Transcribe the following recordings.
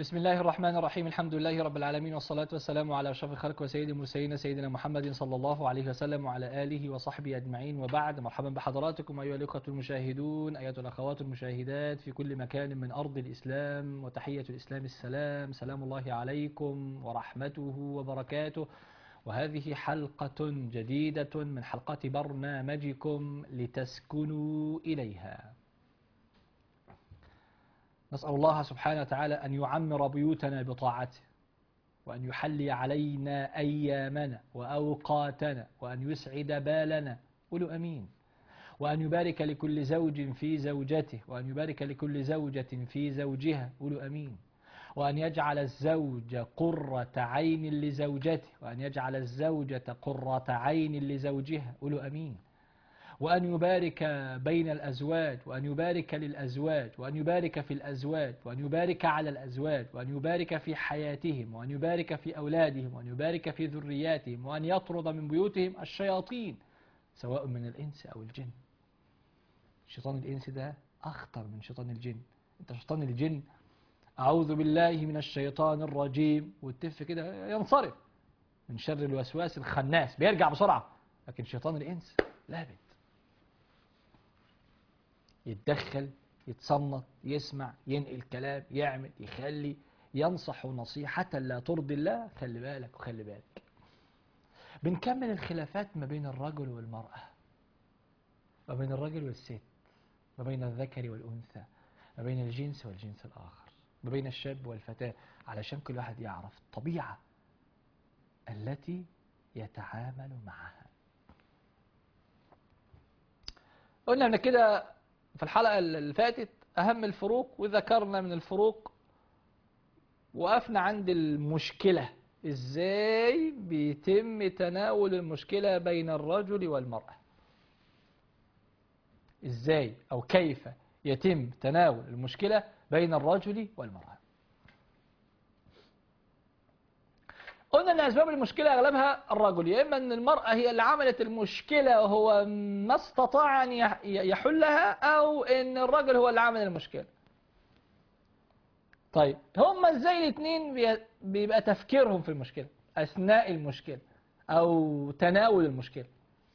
بسم الله الرحمن الرحيم الحمد لله رب العالمين والصلاة والسلام على أشرف الخلق وسيد المرسلين سيدنا محمد صلى الله عليه وسلم وعلى آله وصحبه أجمعين وبعد مرحبا بحضراتكم أيها الأخوة المشاهدون أيها الأخوات المشاهدات في كل مكان من أرض الإسلام وتحية الإسلام السلام سلام الله عليكم ورحمته وبركاته وهذه حلقة جديدة من حلقات برنامجكم لتسكنوا إليها نسأل الله سبحانه وتعالى أن يعمر بيوتنا بطاعته وأن يحلي علينا أيامنا وأوقاتنا وأن يسعد بالنا قولوا أمين وأن يبارك لكل زوج في زوجته وأن يبارك لكل زوجة في زوجها قولوا أمين وأن يجعل الزوج قرة عين لزوجته وأن يجعل الزوجة قرة عين لزوجها قولوا أمين وأن يبارك بين الأزواج وأن يبارك للأزواج وأن يبارك في الأزواج وأن يبارك على الأزواج وأن يبارك في حياتهم وأن يبارك في أولادهم وأن يبارك في ذرياتهم وأن يطرد من بيوتهم الشياطين سواء من الإنس أو الجن شيطان الإنس ده أخطر من شيطان الجن أنت شيطان الجن أعوذ بالله من الشيطان الرجيم والتف كده ينصرف من شر الوسواس الخناس بيرجع بسرعة لكن شيطان الإنس لابد يتدخل يتصنط يسمع ينقل كلام يعمل يخلي ينصح نصيحة لا ترضي الله خلي بالك وخلي بالك بنكمل الخلافات ما بين الرجل والمرأة ما بين الرجل والست ما بين الذكر والأنثى ما بين الجنس والجنس الآخر ما بين الشاب والفتاة علشان كل واحد يعرف الطبيعة التي يتعامل معها قلنا من كده في الحلقة اللي فاتت أهم الفروق وذكرنا من الفروق وقفنا عند المشكلة إزاي بيتم تناول المشكلة بين الرجل والمرأة إزاي أو كيف يتم تناول المشكلة بين الرجل والمرأة قلنا ان اسباب المشكله اغلبها الرجل يا اما ان المراه هي اللي عملت المشكله وهو ما استطاع ان يحلها او ان الرجل هو اللي عمل المشكله طيب هما ازاي الاثنين بيبقى تفكيرهم في المشكله اثناء المشكله او تناول المشكله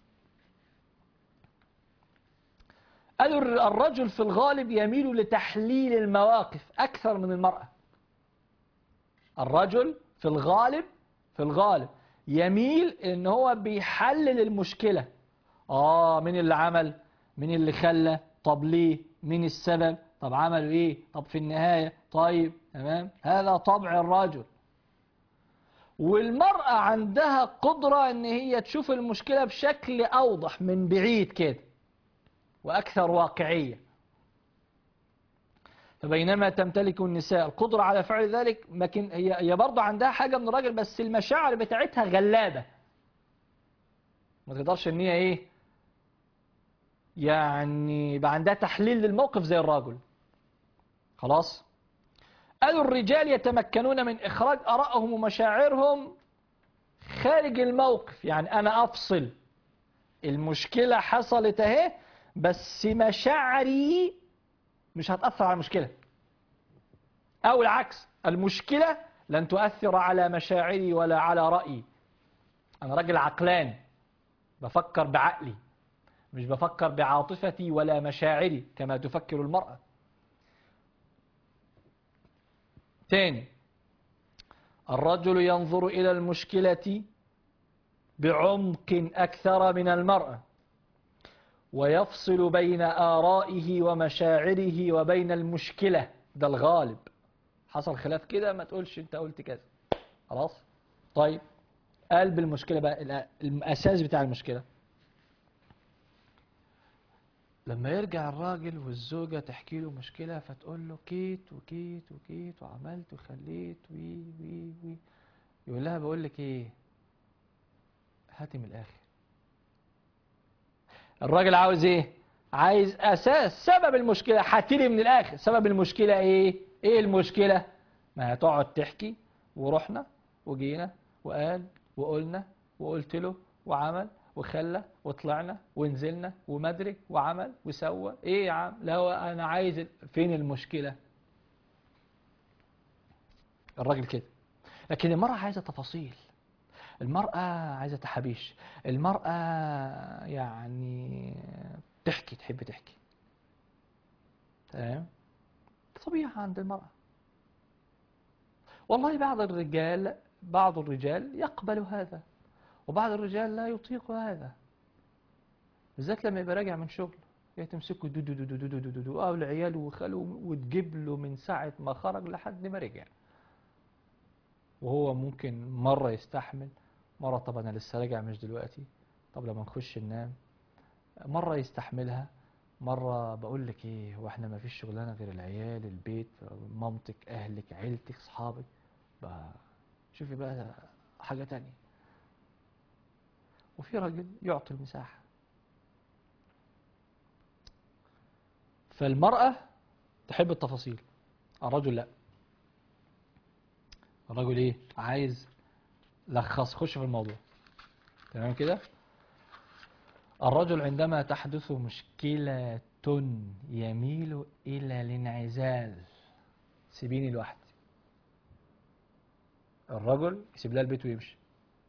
قالوا الرجل في الغالب يميل لتحليل المواقف اكثر من المراه الرجل في الغالب في الغالب يميل ان هو بيحلل المشكلة اه مين اللي عمل مين اللي خلى طب ليه مين السبب طب عملوا ايه طب في النهاية طيب تمام هذا طبع الرجل والمرأة عندها قدرة ان هي تشوف المشكلة بشكل اوضح من بعيد كده واكثر واقعية فبينما تمتلك النساء القدرة على فعل ذلك لكن هي هي برضه عندها حاجة من الراجل بس المشاعر بتاعتها غلابة ما تقدرش ان هي ايه يعني يبقى عندها تحليل للموقف زي الراجل خلاص قالوا الرجال يتمكنون من إخراج آرائهم ومشاعرهم خارج الموقف يعني أنا أفصل المشكلة حصلت اهي بس مشاعري مش هتأثر على المشكلة أو العكس المشكلة لن تؤثر على مشاعري ولا على رأيي أنا راجل عقلان بفكر بعقلي مش بفكر بعاطفتي ولا مشاعري كما تفكر المرأة تاني الرجل ينظر إلى المشكلة بعمق أكثر من المرأة ويفصل بين آرائه ومشاعره وبين المشكلة ده الغالب حصل خلاف كده ما تقولش انت قلت كذا خلاص طيب قلب المشكلة بقى الأساس بتاع المشكلة لما يرجع الراجل والزوجة تحكي له مشكلة فتقول له كيت وكيت وكيت وعملت وخليت وي وي وي يقول لها بقول لك ايه هاتي من الآخر الراجل عاوز ايه عايز اساس سبب المشكله هاتيلي من الاخر سبب المشكله ايه ايه المشكله ما هتقعد تحكي ورحنا وجينا وقال وقلنا وقلت له وعمل وخلى وطلعنا ونزلنا ومدري وعمل وسوى ايه يا عم لا هو انا عايز فين المشكله الراجل كده لكن المرأة عايزة تفاصيل المرأة عايزة تحابيش المرأة يعني تحكي تحب تحكي تمام طبيعة عند المرأة والله بعض الرجال بعض الرجال يقبل هذا وبعض الرجال لا يطيق هذا بالذات لما يبقى راجع من شغل هي تمسكه دو دو دو دو دو دو دو دو او العيال وخاله وتجيب له من ساعة ما خرج لحد ما رجع وهو ممكن مرة يستحمل مرة طب أنا لسه راجع مش دلوقتي طب لما نخش ننام مرة يستحملها مرة بقول لك ايه هو احنا ما فيش شغلانة غير العيال البيت مامتك اهلك عيلتك اصحابك بقى شوفي بقى حاجة تانية وفي راجل يعطي المساحة فالمرأة تحب التفاصيل الرجل لا الرجل ايه عايز لخص خش في الموضوع تمام كده الرجل عندما تحدث مشكلة يميل إلى الانعزال سيبيني لوحدي الرجل يسيب لها البيت ويمشي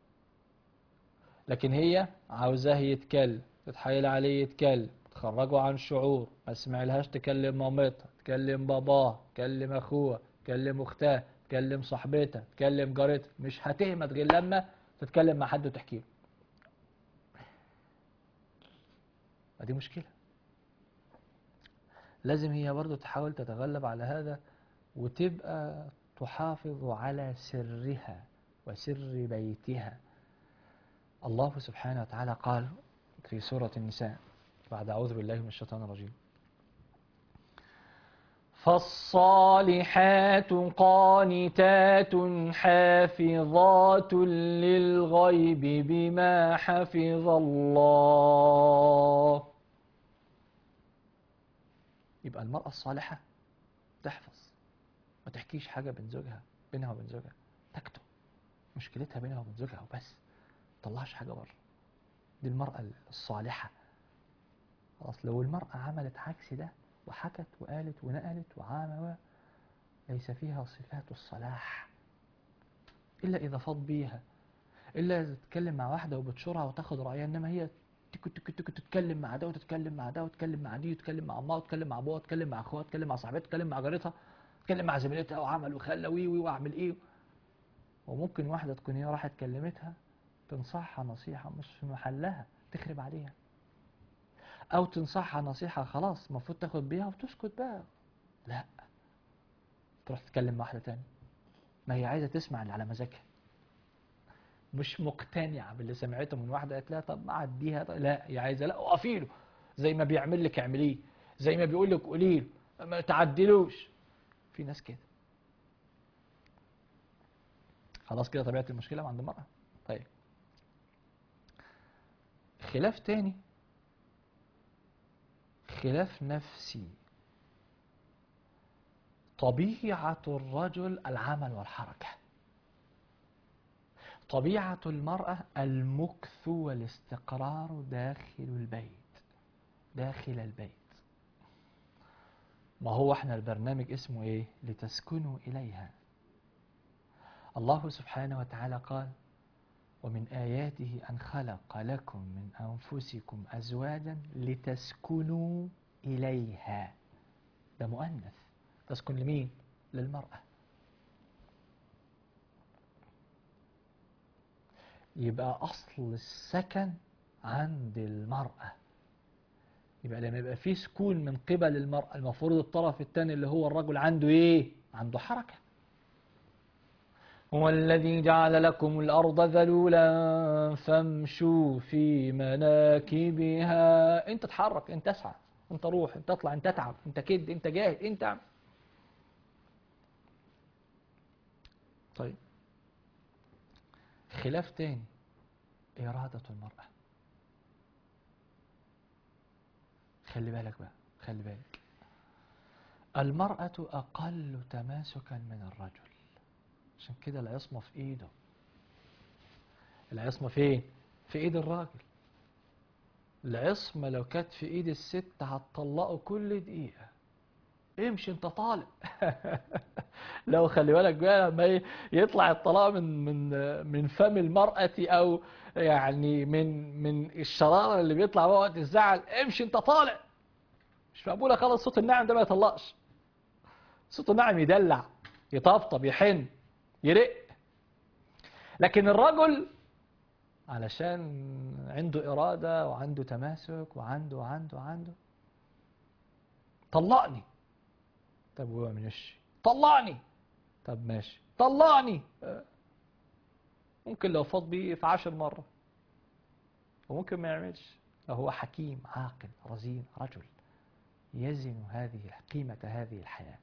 لكن هي عاوزاه يتكلم تتحايل عليه يتكلم تخرجه عن شعور ما اسمعلهاش تكلم مامتها تكلم باباه تكلم اخوها تكلم اختها تكلم صاحبتها تكلم جارتها مش هتهمت غير لما تتكلم مع حد وتحكي له دي مشكلة لازم هي برضو تحاول تتغلب على هذا وتبقى تحافظ على سرها وسر بيتها الله سبحانه وتعالى قال في سورة النساء بعد أعوذ بالله من الشيطان الرجيم فالصالحات قانتات حافظات للغيب بما حفظ الله يبقى المرأة الصالحة تحفظ ما تحكيش حاجة بين زوجها بينها وبين زوجها تكتم مشكلتها بينها وبين زوجها وبس طلعش حاجة بره دي المرأة الصالحة خلاص لو المرأة عملت عكس ده وحكت وقالت ونقلت وعامل ليس فيها صفات الصلاح إلا إذا فاض بيها إلا إذا تتكلم مع واحدة وبتشورها وتاخد رأيها إنما هي تك تك تك تتكلم مع ده وتتكلم مع ده وتتكلم مع دي وتتكلم مع أمها وتتكلم مع أبوها وتتكلم مع أخوها وتتكلم مع صاحبتها وتتكلم مع جارتها تتكلم مع زميلتها وعمل وخلى وي وي وأعمل إيه وممكن واحدة تكون هي راحت كلمتها تنصحها نصيحة مش في محلها تخرب عليها او تنصحها نصيحة خلاص المفروض تاخد بيها وتسكت بقى لا تروح تتكلم مع واحدة تانية ما هي عايزة تسمع اللي على مزاجها مش مقتنعة باللي سمعته من واحدة قالت لها طب ما عديها طب لا هي عايزة لا وقفي له زي ما بيعمل لك اعمليه زي ما بيقول لك قولي له ما تعدلوش في ناس كده خلاص كده طبيعة المشكلة عند المرأة طيب خلاف تاني خلاف نفسي طبيعة الرجل العمل والحركة طبيعة المرأة المكث والاستقرار داخل البيت داخل البيت ما هو احنا البرنامج اسمه ايه لتسكنوا إليها الله سبحانه وتعالى قال ومن آياته أن خلق لكم من أنفسكم أزواجا لتسكنوا إليها ده مؤنث تسكن لمين؟ للمرأة يبقى أصل السكن عند المرأة يبقى لما يبقى في سكون من قبل المرأة المفروض الطرف الثاني اللي هو الرجل عنده إيه؟ عنده حركة هو الذي جعل لكم الأرض ذلولا فامشوا في مناكبها انت تحرك انت اسعى انت روح انت اطلع انت اتعب انت كد انت جاهد انت عم. طيب خلاف تاني إرادة المرأة خلي بالك بقى خلي بالك المرأة أقل تماسكا من الرجل عشان كده العصمة في ايده العصمة فين في ايد الراجل العصمة لو كانت في ايد الست هتطلقه كل دقيقة امشي انت طالب لو خلي بالك بقى لما ي- يطلع الطلاق من من من فم المرأة او يعني من من الشرارة اللي بيطلع وقت الزعل امشي انت طالع مش مقبولة خالص صوت النعم ده ما يطلقش صوت النعم يدلع يطبطب يحن يرق لكن الرجل علشان عنده إرادة وعنده تماسك وعنده وعنده وعنده طلقني طب هو ماشي طلقني طب ماشي طلقني آه. ممكن لو فاض بيه في عشر مرة وممكن ما يعملش لو هو حكيم عاقل رزين رجل يزن هذه قيمة هذه الحياة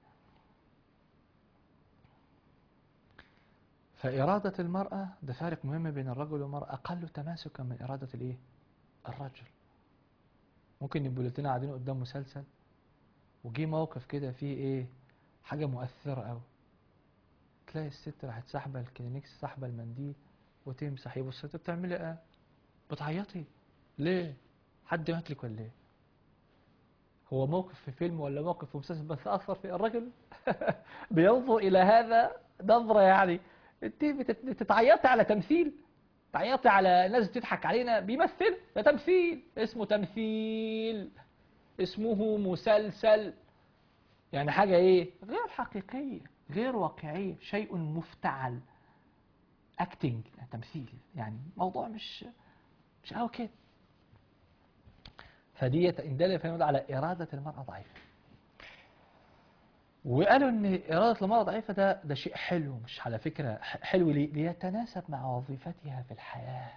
فإرادة المرأة ده فارق مهم بين الرجل والمرأة أقل تماسكا من إرادة الإيه؟ الرجل ممكن يبقوا الاتنين قاعدين قدام مسلسل وجي موقف كده فيه إيه؟ حاجة مؤثرة أوي تلاقي الست راحت ساحبة الكلينكس ساحبة المنديل وتمسح يبص انت بتعملي ايه؟ بتعيطي ليه؟ حد مات لك ولا ايه؟ هو موقف في فيلم ولا موقف في مسلسل بس أثر في الرجل بينظر إلى هذا نظرة يعني انت بتت- بتتعيطي على تمثيل تعيطي على ناس بتضحك علينا بيمثل ده تمثيل اسمه تمثيل اسمه مسلسل يعني حاجة ايه غير حقيقية غير واقعية شيء مفتعل اكتنج تمثيل يعني موضوع مش مش قوي كده فدي إن دل فيدل على إرادة المرأة ضعيفة وقالوا إن إرادة المرأة ضعيفة ده ده شيء حلو مش على فكرة ح- حلو ليه؟ ليتناسب مع وظيفتها في الحياة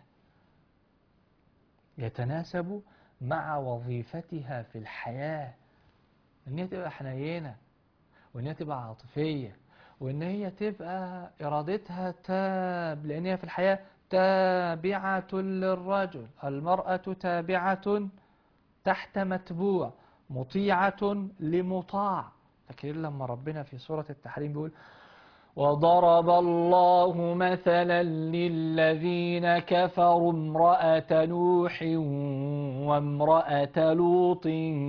يتناسب مع وظيفتها في الحياة إن هي تبقى حنينة وإن هي تبقى عاطفية وإن هي تبقى إرادتها تاب لأن هي في الحياة تابعة للرجل المرأة تابعة تحت متبوع مطيعة لمطاع فاكرين لما ربنا في سورة التحريم بيقول وضرب الله مثلا للذين كفروا امرأة نوح وامرأة لوط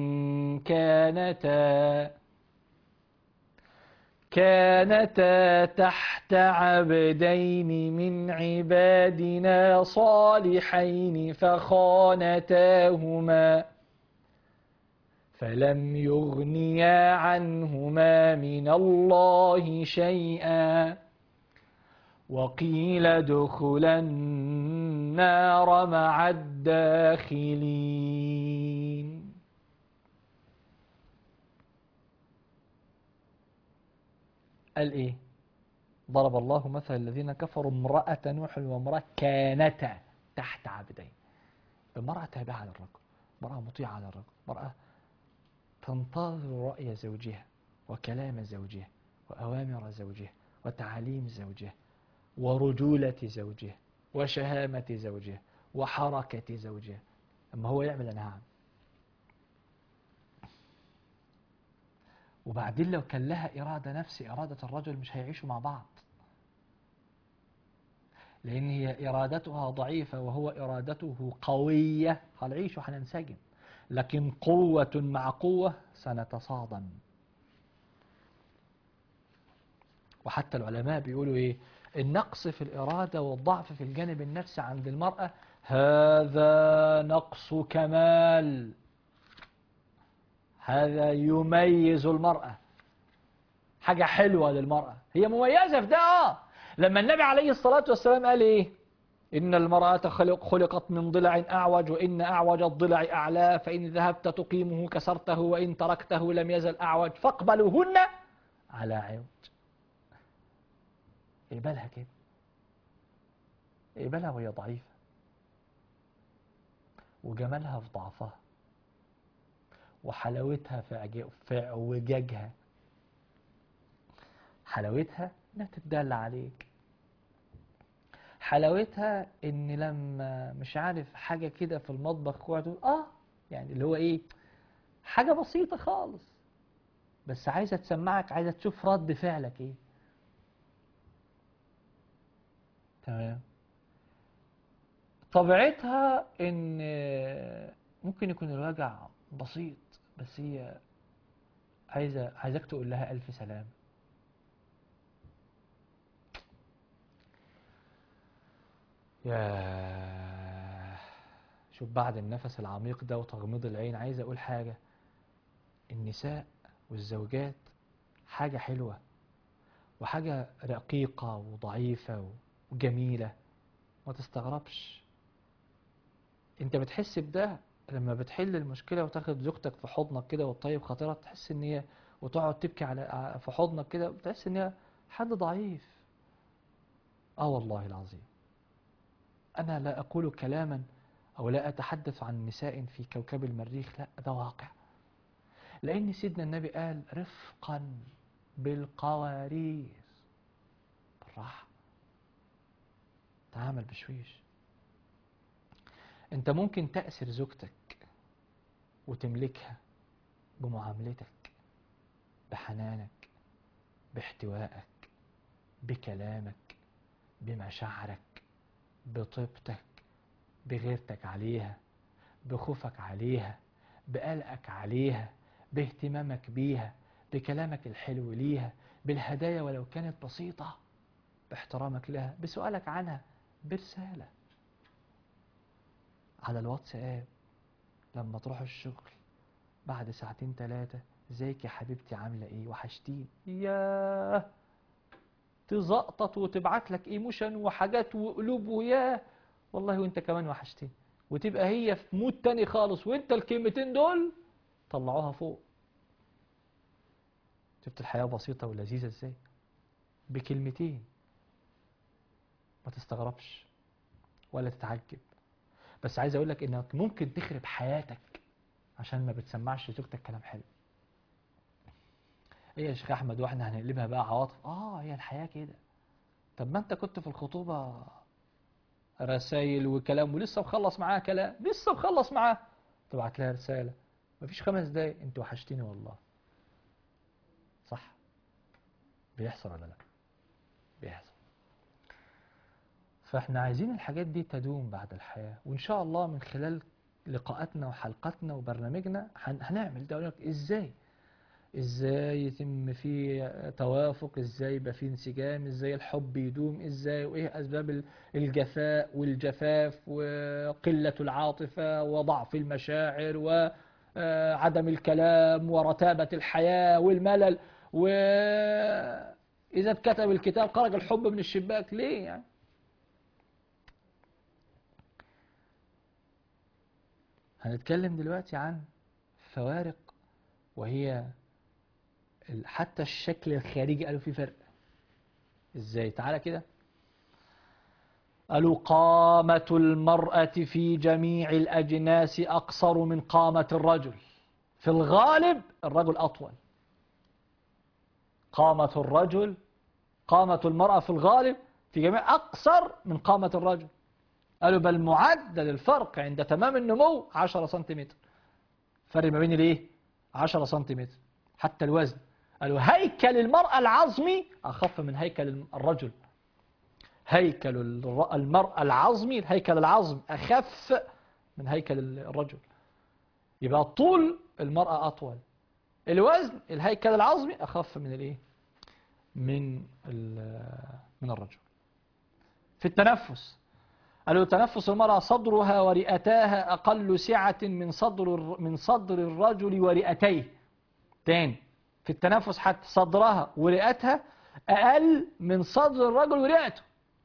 كانتا كانتا تحت عبدين من عبادنا صالحين فخانتاهما فلم يغنيا عنهما من الله شيئا وقيل ادخلا النار مع الداخلين قال ايه ضرب الله مثل الذين كفروا امرأة نوح وامرأة كانتا تحت عبدين امرأة تابعة للرجل امرأة مطيعة للرجل امرأة تنتظر رأي زوجها وكلام زوجها وأوامر زوجها وتعاليم زوجها ورجولة زوجها وشهامة زوجها وحركة زوجها أما هو يعمل أنا هعمل وبعدين لو كان لها إرادة نفس إرادة الرجل مش هيعيشوا مع بعض لأن هي إرادتها ضعيفة وهو إرادته قوية هنعيش وهننسجم لكن قوة مع قوة سنتصادم وحتى العلماء بيقولوا إيه النقص في الإرادة والضعف في الجانب النفسي عند المرأة هذا نقص كمال هذا يميز المرأة حاجة حلوة للمرأة هي مميزة في ده آه لما النبي عليه الصلاة والسلام قال إيه إن المرأة خلق خلقت من ضلع أعوج وإن أعوج الضلع أعلاه فإن ذهبت تقيمه كسرته وإن تركته لم يزل أعوج فاقبلوهن على عوج اقبلها كده اقبلها وهي ضعيفة وجمالها في ضعفها وحلاوتها في عج- في اعوجاجها حلاوتها انها تتدلع عليك حلاوتها ان لما مش عارف حاجة كده في المطبخ تقعد تقول اه يعني اللي هو ايه حاجة بسيطة خالص بس عايزة تسمعك عايزة تشوف رد فعلك ايه تمام طبيعتها ان ممكن يكون الوجع بسيط بس هي عايزة عايزك تقول لها ألف سلام يا شوف بعد النفس العميق ده وتغميض العين عايز أقول حاجة النساء والزوجات حاجة حلوة وحاجة رقيقة وضعيفة وجميلة ما تستغربش انت بتحس بده لما بتحل المشكلة وتاخد زوجتك في حضنك كده وتطيب خاطرها تحس ان هي وتقعد تبكي على في حضنك كده بتحس ان هي حد ضعيف اه والله العظيم انا لا اقول كلاما او لا اتحدث عن نساء في كوكب المريخ لا ده واقع لان سيدنا النبي قال رفقا بالقوارير بالراحة تعامل بشويش انت ممكن تأسر زوجتك وتملكها بمعاملتك بحنانك باحتوائك بكلامك بمشاعرك بطيبتك بغيرتك عليها بخوفك عليها بقلقك عليها باهتمامك بيها بكلامك الحلو ليها بالهدايا ولو كانت بسيطة باحترامك لها بسؤالك عنها برسالة على الواتساب لما تروح الشغل بعد ساعتين ثلاثة ازيك يا حبيبتي عاملة ايه وحشتيني ياه تزقطط وتبعت لك ايموشن وحاجات وقلوب وياه والله وانت كمان وحشتني وتبقى هي في مود تاني خالص وانت الكلمتين دول طلعوها فوق شفت الحياة بسيطة ولذيذة ازاي بكلمتين ما تستغربش ولا تتعجب بس عايز اقول لك انك ممكن تخرب حياتك عشان ما بتسمعش زوجتك كلام حلو ايه يا شيخ احمد واحنا هنقلبها بقى عواطف اه هي الحياة كده طب ما انت كنت في الخطوبة رسائل وكلام ولسه مخلص معاها كلام لسه مخلص معاها تبعت لها رسالة مفيش خمس دقايق انت وحشتني والله صح بيحصل ولا لا بيحصل فاحنا عايزين الحاجات دي تدوم بعد الحياة وان شاء الله من خلال لقاءاتنا وحلقاتنا وبرنامجنا هنعمل ده ازاي ازاي يتم فيه توافق ازاي يبقى فيه انسجام ازاي الحب يدوم ازاي وايه اسباب الجفاء والجفاف وقلة العاطفة وضعف المشاعر وعدم الكلام ورتابة الحياة والملل وإذا اتكتب الكتاب خرج الحب من الشباك ليه يعني هنتكلم دلوقتي عن فوارق وهي حتى الشكل الخارجي قالوا فيه فرق ازاي تعالى كده قالوا قامة المرأة في جميع الأجناس أقصر من قامة الرجل في الغالب الرجل أطول قامة الرجل قامة المرأة في الغالب في جميع أقصر من قامة الرجل قالوا بل معدل الفرق عند تمام النمو 10 سنتيمتر فرق ما بين الايه 10 سنتيمتر حتى الوزن قالوا هيكل المرأة العظمي أخف من هيكل الرجل هيكل المرأة العظمي الهيكل العظم أخف من هيكل الرجل يبقى طول المرأة أطول الوزن الهيكل العظمي أخف من الايه من من الرجل في التنفس قالوا تنفس المرأة صدرها ورئتاها أقل سعة من صدر من صدر الرجل ورئتيه تاني في التنفس حتى صدرها ورئتها أقل من صدر الرجل ورئته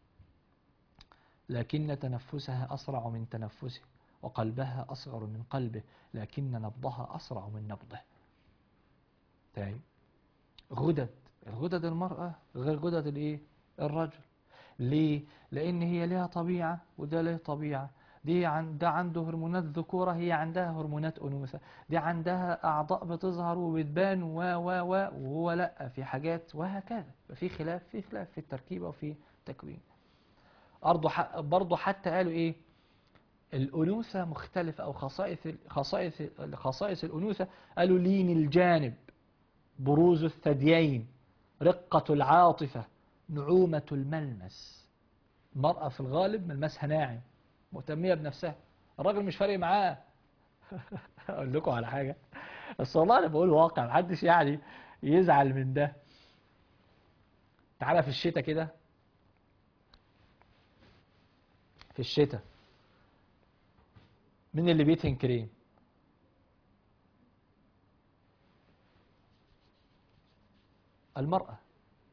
لكن تنفسها أسرع من تنفسه وقلبها أصغر من قلبه لكن نبضها أسرع من نبضه تاني غدد الغدد المرأة غير غدد الايه الرجل ليه لان هي لها طبيعة وده له طبيعة دي عن ده عنده هرمونات ذكورة هي عندها هرمونات أنوثة دي عندها أعضاء بتظهر وبتبان و و و وهو لا في حاجات وهكذا في خلاف في خلاف في التركيبة وفي التكوين برضه برضه حتى قالوا إيه الأنوثة مختلفة أو خصائص خصائص خصائص الأنوثة قالوا لين الجانب بروز الثديين رقة العاطفة نعومة الملمس المرأة في الغالب ملمسها ناعم مهتمية بنفسها الراجل مش فارق معاه أقول لكم على حاجة بس والله انا بقول واقع محدش يعني يزعل من ده تعالى في الشتاء كده في الشتاء مين اللي بيدهن كريم المرأة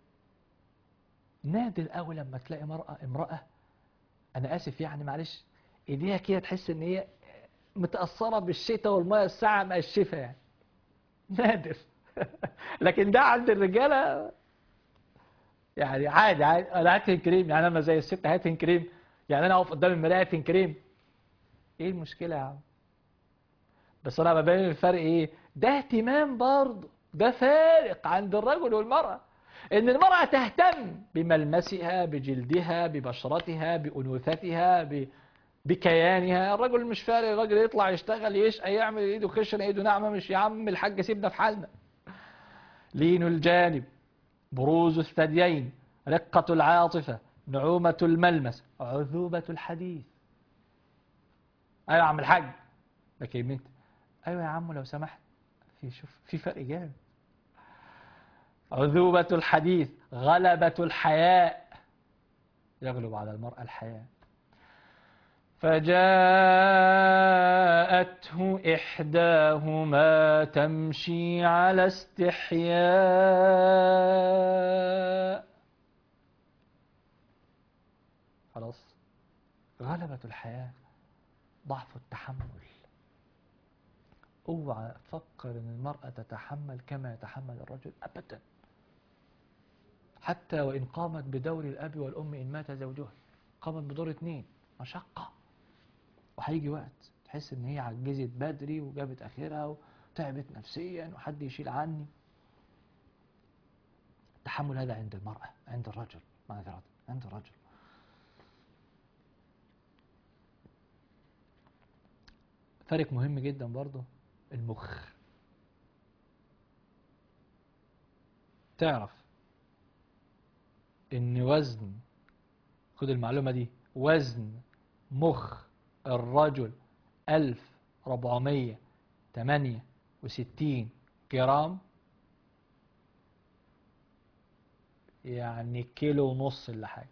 نادر قوي لما تلاقي مرأة امرأة انا اسف يعني معلش ايديها كده تحس ان هي متأثرة بالشتاء والمية الساعة مقشفة يعني نادر لكن ده عند الرجالة يعني عادي عادي انا هاتن كريم يعني انا زي الست هاتن كريم يعني انا اقف قدام المرايه هاتن كريم ايه المشكله يا عم بس انا ببين الفرق ايه ده اهتمام برضه ده فارق عند الرجل والمراه ان المراه تهتم بملمسها بجلدها ببشرتها بانوثتها ب... بكيانها الرجل مش فارق الراجل يطلع يشتغل يشقى يعمل ايده خشنه ايده ناعمه مش يا عم الحاج سيبنا في حالنا لين الجانب بروز الثديين رقة العاطفة نعومة الملمس عذوبة الحديث أيوة يا عم الحاج لكن انت أيوة يا عم لو سمحت في شوف في فرق جامد عذوبة الحديث غلبة الحياء يغلب على المرأة الحياء فجاءته إحداهما تمشي على استحياء خلاص غلبة الحياة ضعف التحمل اوعى تفكر ان المرأة تتحمل كما يتحمل الرجل ابدا حتى وان قامت بدور الاب والام ان مات زوجها قامت بدور اتنين مشقة وهيجي وقت تحس ان هي عجزت بدري وجابت اخرها وتعبت نفسيا وحد يشيل عني التحمل هذا عند المرأة عند الرجل معذرة عند الرجل فرق مهم جدا برضه المخ تعرف ان وزن خد المعلومة دي وزن مخ الرجل ألف ربعمية تمانية وستين جرام يعني كيلو ونص اللي حاجة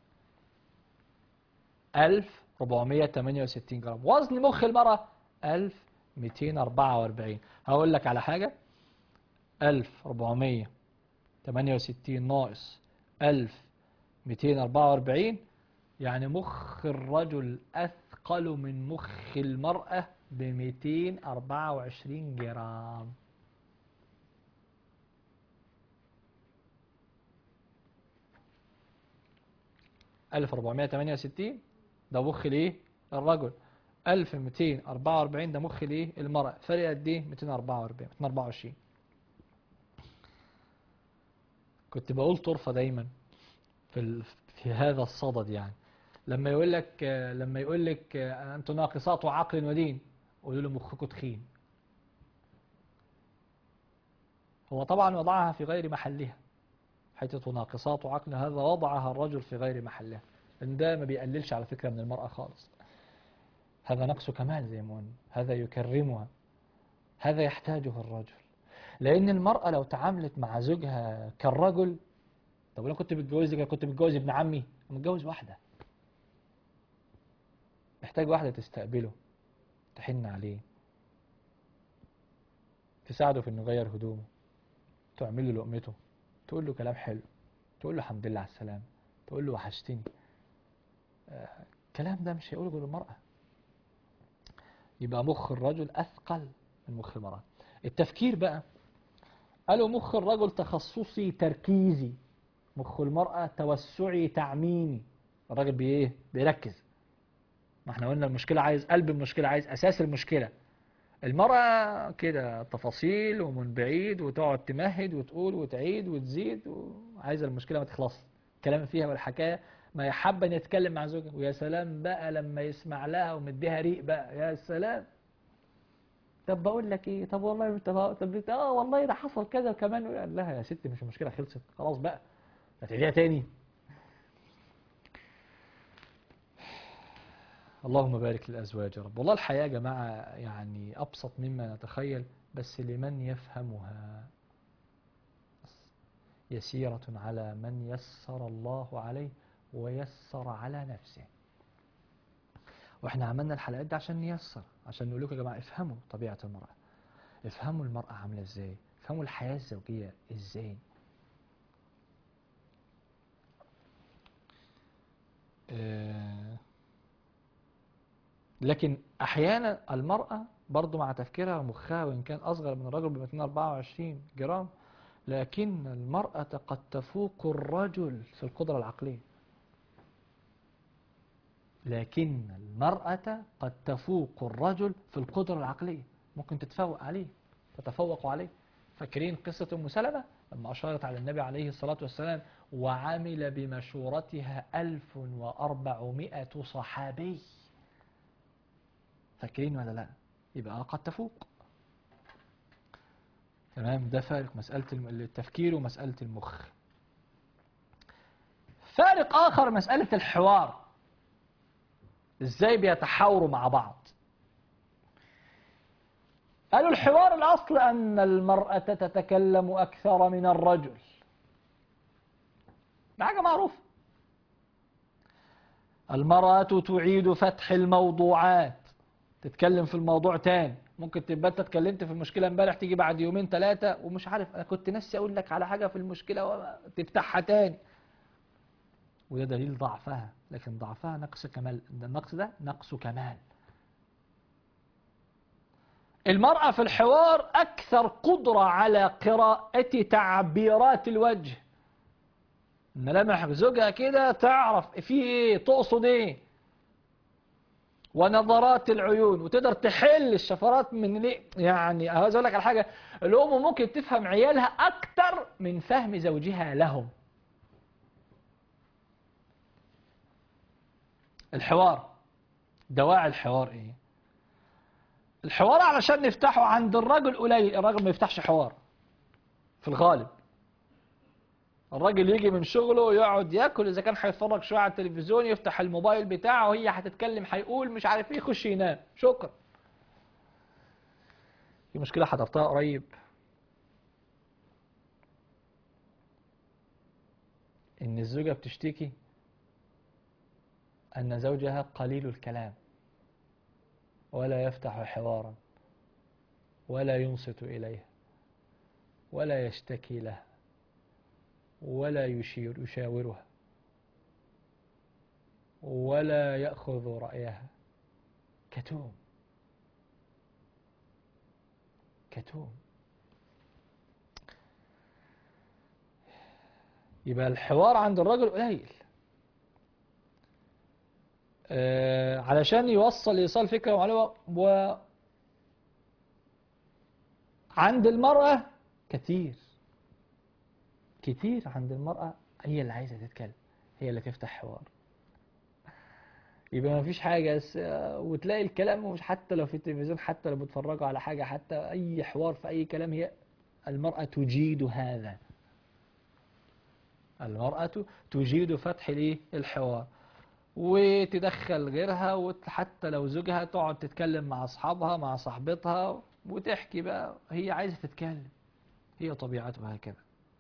ألف ربعمية تمانية وستين جرام وزن مخ المرأة ألف ميتين أربعة وأربعين هقول لك على حاجة ألف ربعمية تمانية وستين ناقص ألف ميتين أربعة وأربعين يعني مخ الرجل أثقل من مخ المرأة بميتين أربعة وعشرين جرام ألف ربعمية تمانية وستين ده مخ الإيه؟ الرجل 1244 ده مخ الايه المرأة فرق قد ايه 244 224 كنت بقول طرفة دايما في ال... في هذا الصدد يعني لما يقول لك لما يقول لك انتم ناقصات عقل ودين قولوا له مخكم تخين هو طبعا وضعها في غير محلها حيث ناقصات عقل هذا وضعها الرجل في غير محلها لان ده ما بيقللش على فكرة من المرأة خالص هذا نقص كمال زي ما قلنا هذا يكرمها هذا يحتاجه الرجل لأن المرأة لو تعاملت مع زوجها كالرجل طب أنا كنت متجوز كنت متجوز ابن عمي متجوز واحدة محتاج واحدة تستقبله تحن عليه تساعده في انه يغير هدومه تعمل له لقمته تقول له كلام حلو تقول له الحمد لله على السلامة تقول له وحشتني آه الكلام ده مش هيقوله غير المرأة يبقى مخ الرجل أثقل من مخ المرأة التفكير بقى قالوا مخ الرجل تخصصي تركيزي مخ المرأة توسعي تعميمي الراجل بإيه بيركز ما احنا قلنا المشكلة عايز قلب المشكلة عايز أساس المشكلة المرأة كده تفاصيل ومن بعيد وتقعد تمهد وتقول وتعيد وتزيد وعايزة المشكلة ما تخلص كلام فيها والحكاية ما يحب ان يتكلم مع زوجها ويا سلام بقى لما يسمع لها ومديها ريق بقى يا سلام طب بقول لك ايه طب والله انت طب اه والله ده حصل كذا كمان قال لها يا ستي مش المشكله خلصت خلاص بقى هتعيديها تاني اللهم بارك للأزواج يا رب والله الحياة يا جماعة يعني أبسط مما نتخيل بس لمن يفهمها يسيرة على من يسر الله عليه ويسر على نفسه واحنا عملنا الحلقات دي عشان نيسر عشان نقول لكم يا جماعة افهموا طبيعة المرأة افهموا المرأة عاملة ازاي افهموا الحياة الزوجية ازاي آه لكن احيانا المرأة برضو مع تفكيرها ومخها وان كان اصغر من الرجل ب 224 جرام لكن المرأة قد تفوق الرجل في القدرة العقلية لكن المرأة قد تفوق الرجل في القدرة العقلية ممكن تتفوق عليه تتفوق عليه فاكرين قصة أم سلمة لما أشارت على النبي عليه الصلاة والسلام وعمل بمشورتها ألف وأربعمائة صحابي فاكرين ولا لا يبقى قد تفوق تمام ده فارق مسألة التفكير ومسألة المخ فارق آخر مسألة الحوار ازاي بيتحاوروا مع بعض قالوا الحوار الأصل أن المرأة تتكلم أكثر من الرجل ده حاجة معروفة المرأة تعيد فتح الموضوعات تتكلم في الموضوع تاني ممكن تبقى انت اتكلمت في المشكلة امبارح تيجي بعد يومين ثلاثة ومش عارف انا كنت ناسي اقول لك على حاجة في المشكلة وتفتحها تاني وده دليل ضعفها لكن ضعفها نقص كمال النقص ده نقص كمال المرأة في الحوار أكثر قدرة على قراءة تعبيرات الوجه ملامح زوجها كده تعرف في ايه تقصد ايه ونظرات العيون وتقدر تحل الشفرات من ليه يعني عاوز اقول لك على حاجه الام ممكن تفهم عيالها اكتر من فهم زوجها لهم الحوار دواعي الحوار ايه الحوار علشان نفتحه عند الرجل قليل الراجل ما يفتحش حوار في الغالب الراجل يجي من شغله يقعد ياكل اذا كان هيتفرج شويه على التلفزيون يفتح الموبايل بتاعه وهي هتتكلم هيقول مش عارف ايه يخش ينام شكرا في مشكله حضرتها قريب ان الزوجه بتشتكي ان زوجها قليل الكلام ولا يفتح حوارا ولا ينصت اليها ولا يشتكي لها ولا يشير يشاورها ولا يأخذ رأيها كتوم كتوم يبقى الحوار عند الرجل قليل آه علشان يوصل إيصال فكرة ومعلومة و عند المرأة كتير كتير عند المرأة هي اللي عايزة تتكلم هي اللي تفتح حوار يبقى ما فيش حاجة بس وتلاقي الكلام مش حتى لو في التلفزيون حتى لو بتفرجوا على حاجة حتى أي حوار في أي كلام هي المرأة تجيد هذا المرأة تجيد فتح الايه الحوار وتدخل غيرها وحتى لو زوجها تقعد تتكلم مع أصحابها مع صاحبتها وتحكي بقى هي عايزة تتكلم هي طبيعتها هكذا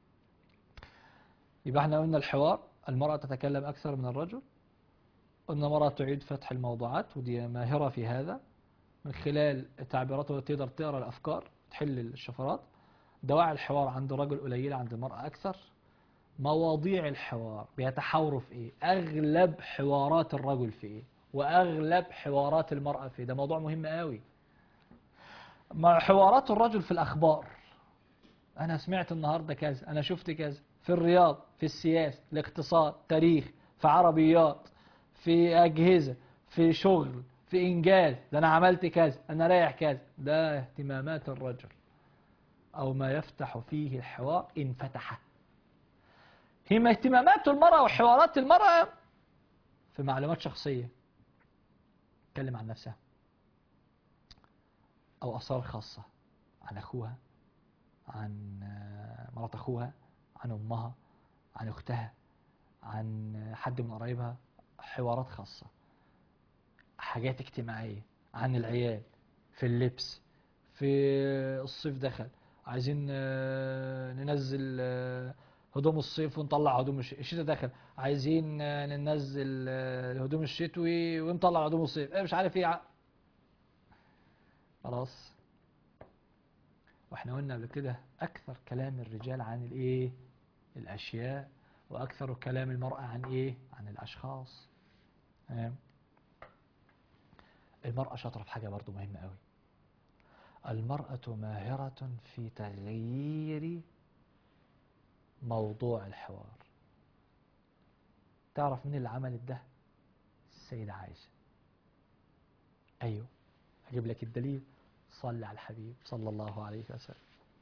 يبقى احنا قلنا الحوار المرأة تتكلم أكثر من الرجل قلنا المرأة تعيد فتح الموضوعات ودي ماهرة في هذا من خلال تعبيراته تقدر تقرأ الأفكار تحل الشفرات دواعي الحوار عند الرجل قليلة عند المرأة أكثر مواضيع الحوار بيتحاوروا في إيه أغلب حوارات الرجل في إيه وأغلب حوارات المرأة في إيه ده موضوع مهم قوي مع حوارات الرجل في الأخبار أنا سمعت النهاردة كذا أنا شفت كذا في الرياض في السياسة الاقتصاد تاريخ في عربيات في أجهزة في شغل في إنجاز ده أنا عملت كذا أنا رايح كذا ده اهتمامات الرجل أو ما يفتح فيه الحوار إن فتح هي اهتمامات المرأة وحوارات المرأة في معلومات شخصية تكلم عن نفسها أو أسرار خاصة عن أخوها عن مرات أخوها عن أمها عن أختها عن حد من قرايبها حوارات خاصة حاجات اجتماعية عن العيال في اللبس في الصيف دخل عايزين آه، ننزل آه، هدوم الصيف ونطلع هدوم الش- الشتاء دخل عايزين آه، ننزل آه، الهدوم الشتوي ونطلع هدوم الصيف إيه مش عارف ايه ع- خلاص واحنا قلنا قبل كده اكثر كلام الرجال عن الايه الاشياء واكثر كلام المرأة عن ايه عن الاشخاص تمام المرأة شاطرة في حاجة برضو مهمة قوي المرأة ماهرة في تغيير موضوع الحوار تعرف مين اللي عملت ده السيدة عائشة أيوه هجيب لك الدليل صلي على الحبيب صلى الله عليه وسلم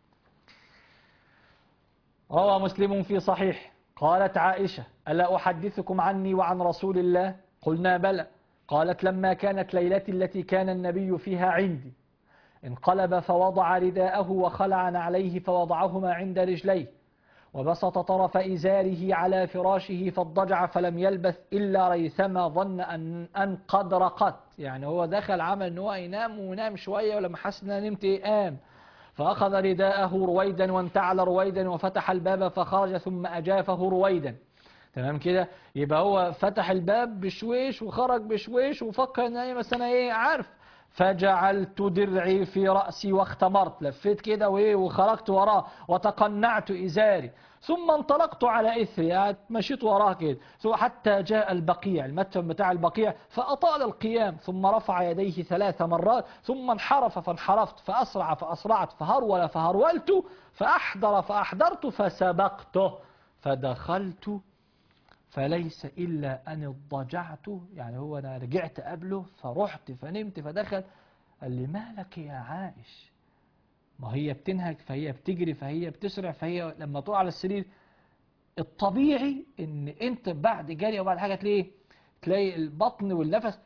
روى مسلم في صحيح قالت عائشة ألا أحدثكم عني وعن رسول الله قلنا بلى قالت لما كانت ليلتي التي كان النبي فيها عندي انقلب فوضع رداءه وخلع نعليه فوضعهما عند رجليه وبسط طرف إزاره على فراشه فاضطجع فلم يلبث إلا ريثما ظن أن, أن قد رقت يعني هو دخل عمل أنه ينام ونام شوية ولما حس أنه نمت قام فأخذ رداءه رويدا وانتعل رويدا وفتح الباب فخرج ثم أجافه رويدا تمام كده يبقى هو فتح الباب بشويش وخرج بشويش وفكر ان ايه بس انا ايه عارف فجعلت درعي في رأسي واختمرت لفيت كده وايه وخرجت وراه وتقنعت إزاري ثم انطلقت على إثري يعني مشيت وراه كده ثم حتى جاء البقيع المدفن بتاع البقيع فأطال القيام ثم رفع يديه ثلاث مرات ثم انحرف فانحرفت فأسرع فأسرعت فهرول فهرولت فأحضر فأحضرت فسبقته فدخلت فليس إلا أن اضطجعت يعني هو أنا رجعت قبله فرحت فنمت فدخل قال لي مالك يا عائش ما هي بتنهك فهي بتجري فهي بتسرع فهي لما تقع على السرير الطبيعي ان انت بعد جري وبعد حاجه تلاقي تلاقي البطن والنفس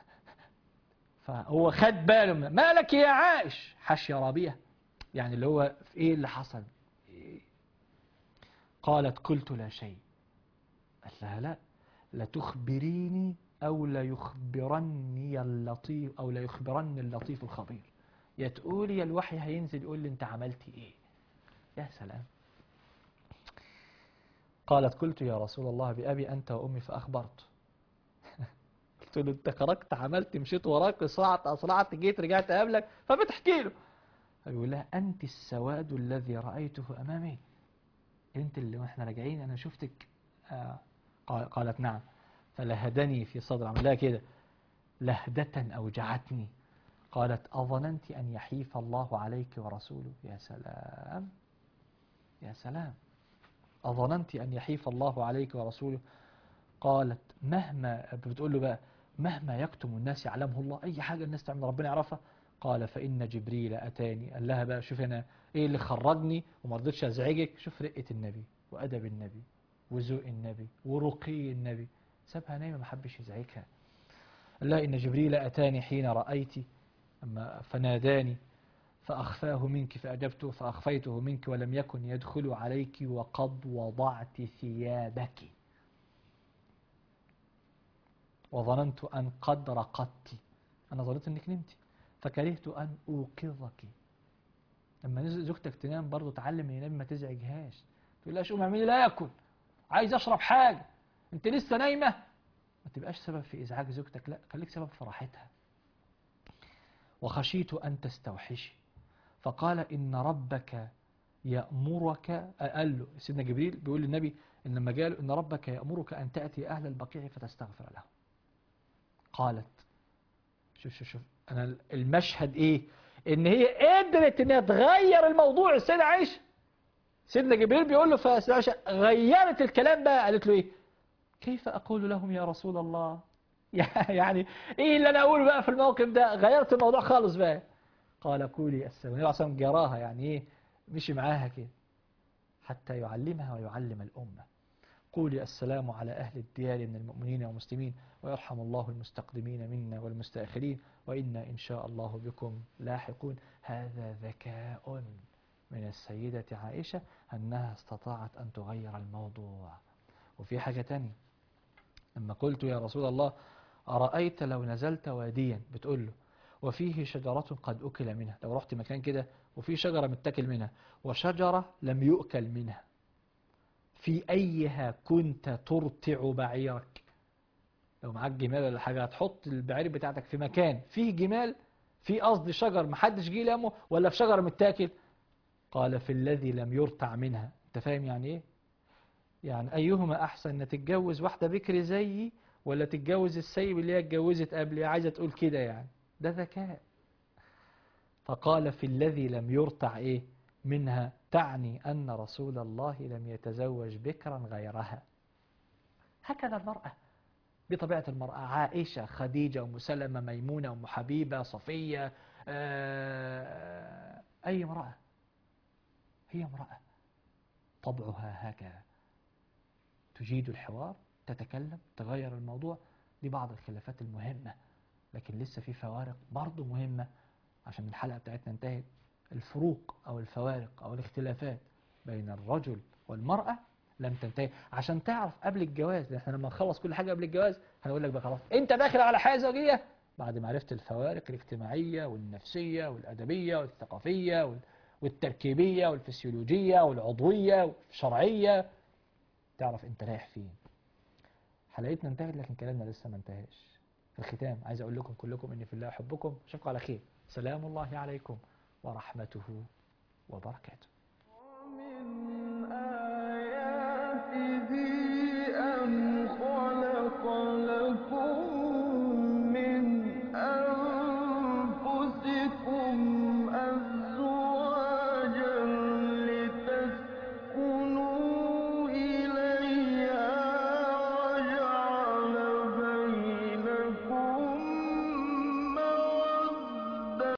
فهو خد باله من مالك يا عائش حش يا ربيع يعني اللي هو في ايه اللي حصل إيه؟ قالت قلت لا شيء قال لها لا لتخبريني أو ليخبرني اللطيف أو ليخبرني اللطيف الخبير يا تقولي يا الوحي هينزل يقول لي أنت عملتي إيه يا سلام قالت قلت يا رسول الله بأبي أنت وأمي فأخبرت قلت له أنت خرجت عملت مشيت وراك صعت أسرعت جيت رجعت قبلك فبتحكي له فيقول لها أنت السواد الذي رأيته أمامي أنت اللي واحنا راجعين أنا شفتك آه قال- قالت نعم فلهدني في صدر عمل لها كده لهدة أوجعتني قالت أظننت أن يحيف الله عليك ورسوله يا سلام يا سلام أظننت أن يحيف الله عليك ورسوله قالت مهما بتقول له بقى مهما يكتم الناس يعلمه الله أي حاجة الناس تعمل ربنا يعرفها قال فإن جبريل أتاني قال لها بقى شوف أنا إيه اللي خرجني وما رضيتش أزعجك شوف رقة النبي وأدب النبي وذوق النبي ورقي النبي سابها نايمة ما حبش يزعجها قال لها إن جبريل أتاني حين رأيت أما فناداني فأخفاه منك فأجبته فأخفيته منك ولم يكن يدخل عليك وقد وضعت ثيابك وظننت أن قد رقدت أنا ظننت أنك نمت فكرهت أن أوقظك لما نزل زوجتك تنام برضو تعلم ينام ما تزعجهاش تقول لها قومي اعملي لا أكل عايز أشرب حاجة أنت لسه نايمة ما تبقاش سبب في إزعاج زوجتك لا خليك سبب في راحتها وخشيت أن تستوحشي فقال إن ربك يأمرك قال له سيدنا جبريل بيقول للنبي إن لما جاء إن ربك يأمرك أن تأتي أهل البقيع فتستغفر لهم قالت شوف شوف شوف أنا المشهد إيه إن هي قدرت إنها تغير الموضوع السيدة عائشة سيدنا جبريل بيقول له فالسيدة عائشة غيرت الكلام بقى قالت له إيه كيف أقول لهم يا رسول الله يعني إيه اللي أنا أقوله بقى في الموقف ده غيرت الموضوع خالص بقى قال قولي السلام النبي عليه جراها يعني إيه مشي معاها كده حتى يعلمها ويعلم الأمة قولي السلام على أهل الديار من المؤمنين والمسلمين ويرحم الله المستقدمين منا والمستأخرين وإنا إن شاء الله بكم لاحقون هذا ذكاء من السيدة عائشة أنها استطاعت أن تغير الموضوع وفي حاجة تانية لما قلت يا رسول الله أرأيت لو نزلت واديا بتقول له وفيه شجرة قد أكل منها لو رحت مكان كده وفي شجرة متاكل منها وشجرة لم يؤكل منها في أيها كنت ترتع بعيرك لو معاك جمال ولا حاجة هتحط البعير بتاعتك في مكان فيه جمال في قصد شجر محدش جه لامه ولا في شجر متاكل قال في الذي لم يرتع منها انت فاهم يعني ايه يعني ايهما احسن ان تتجوز واحدة بكر زيي ولا تتجوز السيب اللي هي اتجوزت قبلي عايزة تقول كده يعني ده ذكاء فقال في الذي لم يرتع ايه منها تعني أن رسول الله لم يتزوج بكرا غيرها هكذا المرأة بطبيعة المرأة عائشة خديجة ومسلمة ميمونة وم حبيبة صفية آه، أي امرأة هي امرأة طبعها هكذا تجيد الحوار تتكلم تغير الموضوع دي بعض الخلافات المهمة لكن لسه في فوارق برضه مهمة عشان الحلقة بتاعتنا انتهت الفروق أو الفوارق أو الاختلافات بين الرجل والمرأة لم تنتهي عشان تعرف قبل الجواز لأن احنا لما نخلص كل حاجة قبل الجواز هنقول لك بقى خلاص انت داخل على حياة زوجية بعد ما عرفت الفوارق الاجتماعية والنفسية والأدبية والثقافية وال- والتركيبية والفسيولوجية والعضوية والشرعية تعرف انت رايح فين حلقتنا انتهت لكن كلامنا لسه ما انتهاش في الختام عايز اقول لكم كلكم اني في الله احبكم اشوفكم على خير سلام الله عليكم ورحمته وبركاته ومن آياته أن خلق لكم